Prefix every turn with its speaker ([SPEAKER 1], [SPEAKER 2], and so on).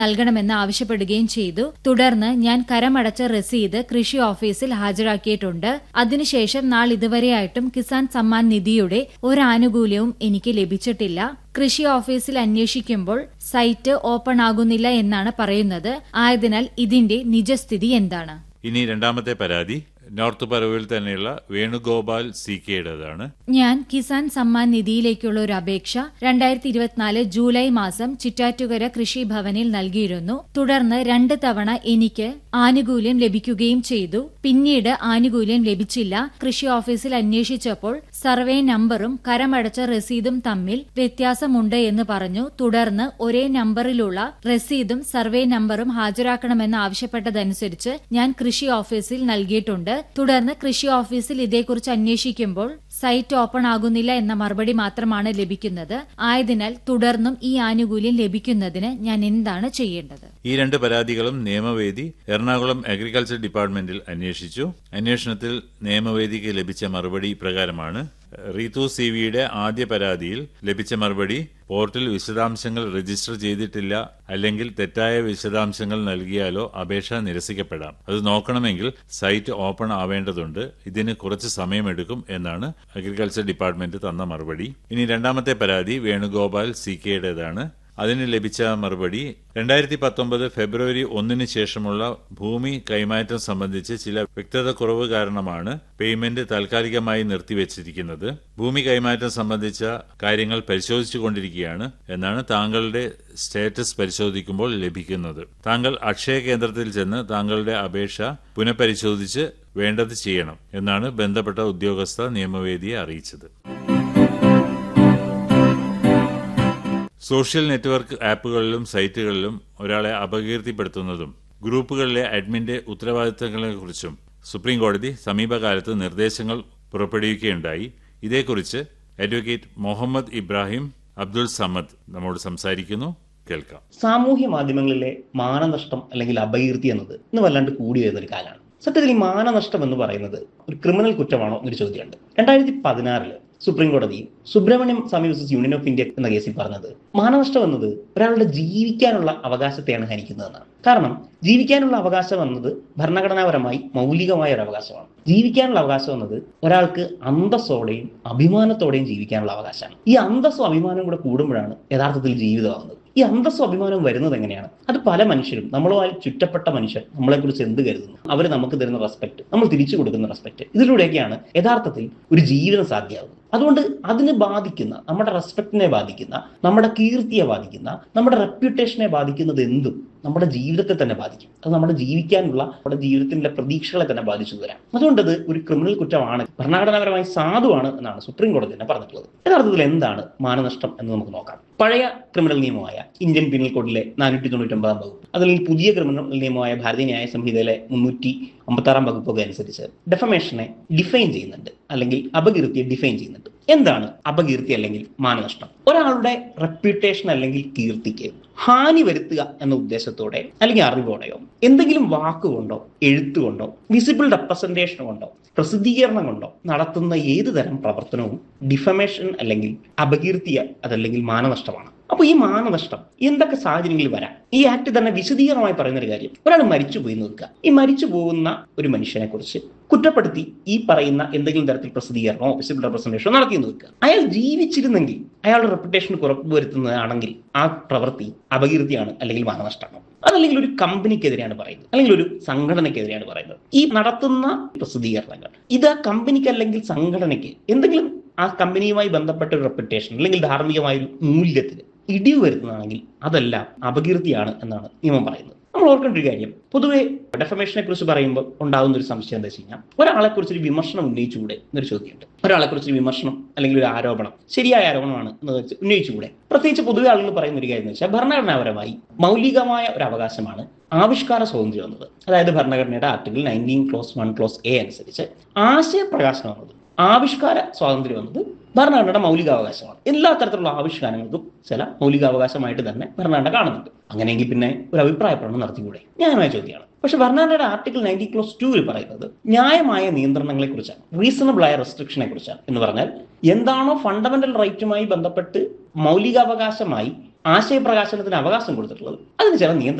[SPEAKER 1] നൽകണമെന്ന് ആവശ്യപ്പെടുകയും ചെയ്തു തുടർന്ന് ഞാൻ കരമടച്ച രസീത് കൃഷി ഓഫീസിൽ ഹാജരാക്കിയിട്ടുണ്ട് അതിനുശേഷം നാളിതുവരെയായിട്ടും കിസാൻ സമ്മാൻ നിധിയുടെ ഒരു ആനുകൂല്യവും എനിക്ക് ലഭിച്ചിട്ടില്ല കൃഷി ഓഫീസിൽ അന്വേഷിക്കുമ്പോൾ സൈറ്റ് ഓപ്പൺ ആകുന്നില്ല എന്നാണ് പറയുന്നത് ആയതിനാൽ ഇതിന്റെ നിജസ്ഥിതി എന്താണ്
[SPEAKER 2] ഇനി രണ്ടാമത്തെ പരാതി നോർത്ത് പറവൂരിൽ തന്നെയുള്ള വേണുഗോപാൽ സി കെയുടേതാണ്
[SPEAKER 1] ഞാൻ കിസാൻ സമ്മാൻ നിധിയിലേക്കുള്ള ഒരു അപേക്ഷ രണ്ടായിരത്തി ഇരുപത്തിനാല് ജൂലൈ മാസം ചിറ്റാറ്റുകര കൃഷി ഭവനിൽ നൽകിയിരുന്നു തുടർന്ന് രണ്ട് തവണ എനിക്ക് ആനുകൂല്യം ലഭിക്കുകയും ചെയ്തു പിന്നീട് ആനുകൂല്യം ലഭിച്ചില്ല കൃഷി ഓഫീസിൽ അന്വേഷിച്ചപ്പോൾ സർവേ നമ്പറും കരമടച്ച രസീതും തമ്മിൽ വ്യത്യാസമുണ്ട് എന്ന് പറഞ്ഞു തുടർന്ന് ഒരേ നമ്പറിലുള്ള രസീതും സർവേ നമ്പറും ഹാജരാക്കണമെന്ന് ആവശ്യപ്പെട്ടതനുസരിച്ച് ഞാൻ കൃഷി ഓഫീസിൽ നൽകിയിട്ടുണ്ട് തുടർന്ന് കൃഷി ഓഫീസിൽ ഇതേക്കുറിച്ച് അന്വേഷിക്കുമ്പോൾ സൈറ്റ് ഓപ്പൺ ആകുന്നില്ല എന്ന മറുപടി മാത്രമാണ് ലഭിക്കുന്നത് ആയതിനാൽ തുടർന്നും ഈ ആനുകൂല്യം ലഭിക്കുന്നതിന് ഞാൻ എന്താണ് ചെയ്യേണ്ടത്
[SPEAKER 2] ഈ രണ്ട് പരാതികളും നിയമവേദി എറണാകുളം അഗ്രികൾച്ചർ ഡിപ്പാർട്ട്മെന്റിൽ അന്വേഷിച്ചു അന്വേഷണത്തിൽ നിയമവേദിക്ക് ലഭിച്ച മറുപടി പ്രകാരമാണ് റീതു സി വിയുടെ ആദ്യ പരാതിയിൽ ലഭിച്ച മറുപടി പോർട്ടിൽ വിശദാംശങ്ങൾ രജിസ്റ്റർ ചെയ്തിട്ടില്ല അല്ലെങ്കിൽ തെറ്റായ വിശദാംശങ്ങൾ നൽകിയാലോ അപേക്ഷ നിരസിക്കപ്പെടാം അത് നോക്കണമെങ്കിൽ സൈറ്റ് ഓപ്പൺ ആവേണ്ടതുണ്ട് ഇതിന് കുറച്ച് സമയമെടുക്കും എന്നാണ് അഗ്രികൾച്ചർ ഡിപ്പാർട്ട്മെന്റ് തന്ന മറുപടി ഇനി രണ്ടാമത്തെ പരാതി വേണുഗോപാൽ സി കെയുടേതാണ് അതിന് ലഭിച്ച മറുപടി രണ്ടായിരത്തി പത്തൊമ്പത് ഫെബ്രുവരി ഒന്നിന് ശേഷമുള്ള ഭൂമി കൈമാറ്റം സംബന്ധിച്ച് ചില വ്യക്തത കുറവ് കാരണമാണ് പേയ്മെന്റ് താൽക്കാലികമായി നിർത്തിവച്ചിരിക്കുന്നത് ഭൂമി കൈമാറ്റം സംബന്ധിച്ച കാര്യങ്ങൾ പരിശോധിച്ചുകൊണ്ടിരിക്കുകയാണ് എന്നാണ് താങ്കളുടെ സ്റ്റേറ്റസ് പരിശോധിക്കുമ്പോൾ ലഭിക്കുന്നത് താങ്കൾ അക്ഷയ കേന്ദ്രത്തിൽ ചെന്ന് താങ്കളുടെ അപേക്ഷ പുനഃപരിശോധിച്ച് വേണ്ടത് ചെയ്യണം എന്നാണ് ബന്ധപ്പെട്ട ഉദ്യോഗസ്ഥ നിയമവേദിയെ അറിയിച്ചത് സോഷ്യൽ നെറ്റ്വർക്ക് ആപ്പുകളിലും സൈറ്റുകളിലും ഒരാളെ അപകീർത്തിപ്പെടുത്തുന്നതും ഗ്രൂപ്പുകളിലെ അഡ്മിന്റെ ഉത്തരവാദിത്തങ്ങളെക്കുറിച്ചും സുപ്രീം കോടതി സമീപകാലത്ത് നിർദ്ദേശങ്ങൾ പുറപ്പെടുവിക്കുകയുണ്ടായി ഇതേക്കുറിച്ച് അഡ്വക്കേറ്റ് മുഹമ്മദ് ഇബ്രാഹിം അബ്ദുൾ സമദ് നമ്മോട് സംസാരിക്കുന്നു കേൾക്കാം
[SPEAKER 3] സാമൂഹ്യ മാധ്യമങ്ങളിലെ മാനനഷ്ടം അല്ലെങ്കിൽ അപകീർത്തി എന്നത് ഇന്ന് വല്ലാണ്ട് കൂടി വരുന്ന ഒരു കാലമാണ് സത്യത്തിൽ ഈ മാനനഷ്ടം എന്ന് പറയുന്നത് ഒരു ക്രിമിനൽ കുറ്റമാണോ എന്നൊരു ചോദ്യമുണ്ട് രണ്ടായിരത്തി പതിനാറില് സുപ്രീം കോടതി Subramanian Swamy versus union of India എന്ന കേസിൽ പറഞ്ഞത് മാനനഷ്ടം എന്നത് ഒരാളുടെ ജീവിക്കാനുള്ള അവകാശത്തെയാണ് ഹനിക്കുന്നതെന്നാണ് കാരണം ജീവിക്കാനുള്ള അവകാശം എന്നത് ഭരണഘടനാപരമായി മൗലികമായ ഒരു അവകാശമാണ് ജീവിക്കാനുള്ള അവകാശം എന്നത് ഒരാൾക്ക് അന്തസ്സോടെയും അഭിമാനത്തോടെയും ജീവിക്കാനുള്ള അവകാശമാണ് ഈ അന്തസ്സും അഭിമാനവും കൂടെ കൂടുമ്പോഴാണ് യഥാർത്ഥത്തിൽ ജീവിതമാകുന്നത് ഈ അന്തസ്സും അഭിമാനവും വരുന്നത് എങ്ങനെയാണ് അത് പല മനുഷ്യരും നമ്മളുമായി ചുറ്റപ്പെട്ട മനുഷ്യർ നമ്മളെക്കുറിച്ച് എന്ത് കരുതുന്നു അവർ നമുക്ക് തരുന്ന റെസ്പെക്ട് നമ്മൾ തിരിച്ചു കൊടുക്കുന്ന റെസ്പെക്ട് ഇതിലൂടെയൊക്കെയാണ് യഥാർത്ഥത്തിൽ ഒരു ജീവിതം സാധ്യമാകുന്നത് അതുകൊണ്ട് അതിനെ ബാധിക്കുന്ന നമ്മുടെ റെസ്പെക്റ്റിനെ ബാധിക്കുന്ന നമ്മുടെ കീർത്തിയെ ബാധിക്കുന്ന നമ്മുടെ റെപ്യൂട്ടേഷനെ ബാധിക്കുന്നത് എന്തും നമ്മുടെ ജീവിതത്തെ തന്നെ ബാധിക്കും അത് നമ്മുടെ ജീവിക്കാനുള്ള നമ്മുടെ ജീവിതത്തിന്റെ പ്രതീക്ഷകളെ തന്നെ ബാധിച്ചു വരാം അതുകൊണ്ടത് ഒരു ക്രിമിനൽ കുറ്റമാണ് ഭരണഘടനാപരമായി സാധുവാണ് എന്നാണ് സുപ്രീം കോടതി തന്നെ പറഞ്ഞിട്ടുള്ളത് യഥാർത്ഥത്തിൽ എന്താണ് മാനനഷ്ടം എന്ന് നമുക്ക് നോക്കാം പഴയ ക്രിമിനൽ നിയമമായ ഇന്ത്യൻ പീനൽ കോഡിലെ നാനൂറ്റി തൊണ്ണൂറ്റി ഒമ്പതാം വകുപ്പ് അല്ലെങ്കിൽ പുതിയ ക്രിമിനൽ നിയമമായ ഭാരതീയ ന്യായ സംഹിതയിലെ മുന്നൂറ്റി അമ്പത്താറാം വകുപ്പൊക്കെ അനുസരിച്ച് ഡെഫമേഷനെ ഡിഫൈൻ ചെയ്യുന്നുണ്ട് അല്ലെങ്കിൽ അപകീർത്തിയെ ഡിഫൈൻ ചെയ്യുന്നുണ്ട് എന്താണ് അപകീർത്തി അല്ലെങ്കിൽ മാനനഷ്ടം ഒരാളുടെ റെപ്യൂട്ടേഷൻ അല്ലെങ്കിൽ കീർത്തിക്ക് ഹാനി വരുത്തുക എന്ന ഉദ്ദേശത്തോടെ അല്ലെങ്കിൽ അറിവോടെയോ എന്തെങ്കിലും വാക്കുകൊണ്ടോ എഴുത്തുകൊണ്ടോ വിസിബിൾ റെപ്രസെന്റേഷൻ കൊണ്ടോ പ്രസിദ്ധീകരണം കൊണ്ടോ നടത്തുന്ന ഏത് തരം പ്രവർത്തനവും ഡിഫമേഷൻ അല്ലെങ്കിൽ അപകീർത്തിയ അതല്ലെങ്കിൽ മാനനഷ്ടമാണ് അപ്പൊ ഈ മാനനഷ്ടം എന്തൊക്കെ സാഹചര്യങ്ങളിൽ വരാം ഈ ആക്ട് തന്നെ വിശദീകരണമായി പറയുന്ന ഒരു കാര്യം ഒരാൾ മരിച്ചുപോയി നോക്കുക ഈ മരിച്ചു പോകുന്ന ഒരു മനുഷ്യനെ കുറിച്ച് കുറ്റപ്പെടുത്തി ഈ പറയുന്ന എന്തെങ്കിലും തരത്തിൽ പ്രസിദ്ധീകരണമോ വിസിബിൾ റെപ്രസെന്റേഷനോ നടത്തി നോക്കുക അയാൾ ജീവിച്ചിരുന്നെങ്കിൽ അയാളുടെ റെപ്യൂട്ടേഷൻ കുറവ് വരുത്തുന്നതാണെങ്കിൽ ആ പ്രവൃത്തി അപകീർത്തിയാണ് അല്ലെങ്കിൽ മാനനഷ്ടമാണ് അതല്ലെങ്കിൽ ഒരു കമ്പനിക്കെതിരെയാണ് പറയുന്നത് അല്ലെങ്കിൽ ഒരു സംഘടനയ്ക്കെതിരെയാണ് പറയുന്നത് ഈ നടത്തുന്ന പ്രസിദ്ധീകരണങ്ങൾ ഇത് ആ കമ്പനിക്ക് അല്ലെങ്കിൽ സംഘടനയ്ക്ക് എന്തെങ്കിലും ആ കമ്പനിയുമായി ബന്ധപ്പെട്ട ഒരു റെപ്യൂട്ടേഷൻ അല്ലെങ്കിൽ ധാർമ്മികമായ ഒരു മൂല്യത്തിന് ഇടിവ് വരുന്നതാണെങ്കിൽ അതെല്ലാം അപകീർത്തിയാണ് എന്നാണ് നിയമം പറയുന്നത് നമ്മൾ ഓർക്കേണ്ട ഒരു കാര്യം പൊതുവെ ഡെഫമേഷനെ കുറിച്ച് പറയുമ്പോൾ ഉണ്ടാകുന്ന ഒരു സംശയം എന്താ വെച്ച് കഴിഞ്ഞാൽ ഒരാളെ കുറിച്ച് ഒരു വിമർശനം ഉന്നയിച്ചുകൂടെ എന്നൊരു ചോദ്യമുണ്ട് ഒരാളെ കുറിച്ച് ഒരു വിമർശനം അല്ലെങ്കിൽ ഒരു ആരോപണം ശരിയായ ആരോപണമാണ് എന്ന് വെച്ച് ഉന്നയിച്ചുകൂടെ പ്രത്യേകിച്ച് പൊതുവെ ആളുകൾ പറയുന്ന ഒരു കാര്യം എന്ന് വെച്ചാൽ ഭരണഘടനാപരമായി മൗലികമായ ഒരു അവകാശമാണ് ആവിഷ്കാര സ്വാതന്ത്ര്യം എന്നത് അതായത് ഭരണഘടനയുടെ article nineteen clause one clause A അനുസരിച്ച് ആശയപ്രകാശനം എന്നത് ആവിഷ്കാര സ്വാതന്ത്ര്യം എന്നത് ഭരണഘടനയുടെ മൗലികാവകാശമാണ് എല്ലാ തരത്തിലുള്ള ആവിഷ്കാരങ്ങൾക്കും ചില മൗലികാവകാശമായിട്ട് തന്നെ ഭരണഘടന കാണുന്നുണ്ട് അങ്ങനെയെങ്കിൽ പിന്നെ ഒരു അഭിപ്രായ പ്രകടനം നടത്തിക്കൂടെ ന്യായമായ ചോദ്യമാണ് പക്ഷെ ഭരണഘടനയുടെ ആർട്ടിക്കിൾ നയൻറ്റി ക്ലോസ് ടൂവിൽ പറയുന്നത് ന്യായമായ നിയന്ത്രണങ്ങളെ കുറിച്ചാണ് റീസണബിൾ ആയ റെസ്ട്രിക്ഷനെ കുറിച്ചാണ് എന്ന് പറഞ്ഞാൽ എന്താണോ ഫണ്ടമെന്റൽ റൈറ്റുമായി ബന്ധപ്പെട്ട് മൗലികാവകാശമായി ആശയപ്രകാശനത്തിന് അവകാശം കൊടുത്തിട്ടുള്ളത് അതിന് ചില നിയന്ത്രണം